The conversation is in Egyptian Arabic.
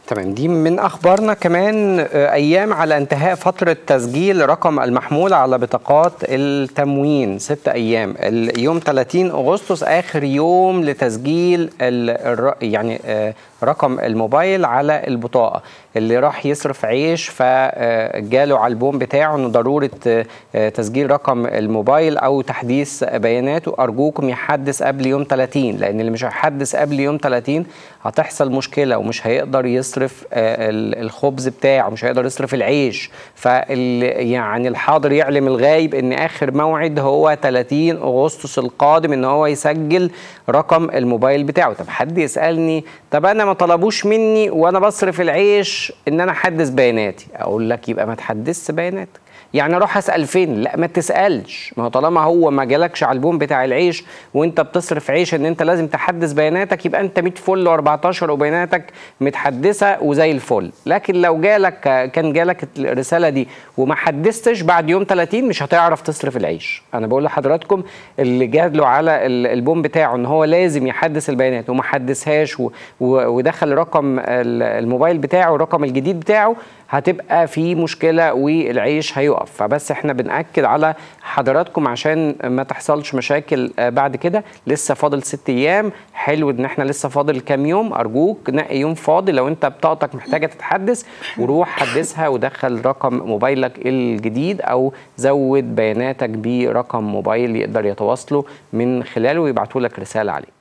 تمام دي من اخبارنا كمان آه، ايام على انتهاء فتره تسجيل رقم المحمول على بطاقات التموين ست ايام اليوم 30 اغسطس اخر يوم لتسجيل ال- الر- يعني آه، رقم الموبايل على البطاقه اللي راح يصرف عيش فجاله على البوم بتاعه انه ضروره آه، آه، تسجيل رقم الموبايل او تحديث بياناته ارجوكم يحدث قبل يوم 30 لان اللي مش هيحدث قبل يوم 30 هتحصل مشكله ومش هيقدر يصرف آه، ال- الخبز بتاعه مش هيقدر يصرف العيش فال يعني الحاضر يعلم الغايب ان اخر موعد هو 30 اغسطس القادم ان هو يسجل رقم الموبايل بتاعه طب حد يسالني طب انا ما طلبوش مني وانا بصرف العيش ان انا احدث بياناتي اقول لك يبقى ما تحدثش بياناتك يعني اروح اسال فين لا ما تسالش ما هو طالما هو ما جالكش على البوم بتاع العيش وانت بتصرف عيش ان انت لازم تحدث بياناتك يبقى انت 100 فل و14 وبياناتك متحدثه وزي الفل لكن لو جالك كان جالك الرساله دي وما حدثتش بعد يوم 30 مش هتعرف تصرف العيش انا بقول لحضراتكم اللي جاله على ال- البوم بتاعه ان هو لازم يحدث البيانات وما حدثهاش و- و- ودخل رقم ال- الموبايل بتاعه الرقم الجديد بتاعه هتبقى في مشكله والعيش هيقف فبس احنا بنأكد على حضراتكم عشان ما تحصلش مشاكل آه، بعد كده لسه فاضل ست ايام حلو ان احنا لسه فاضل كام يوم ارجوك نقي يوم فاضي لو انت بطاقتك محتاجه تتحدث وروح حدثها ودخل رقم موبايلك الجديد او زود بياناتك برقم موبايل يقدر يتواصلوا من خلاله ويبعتوا لك رساله عليه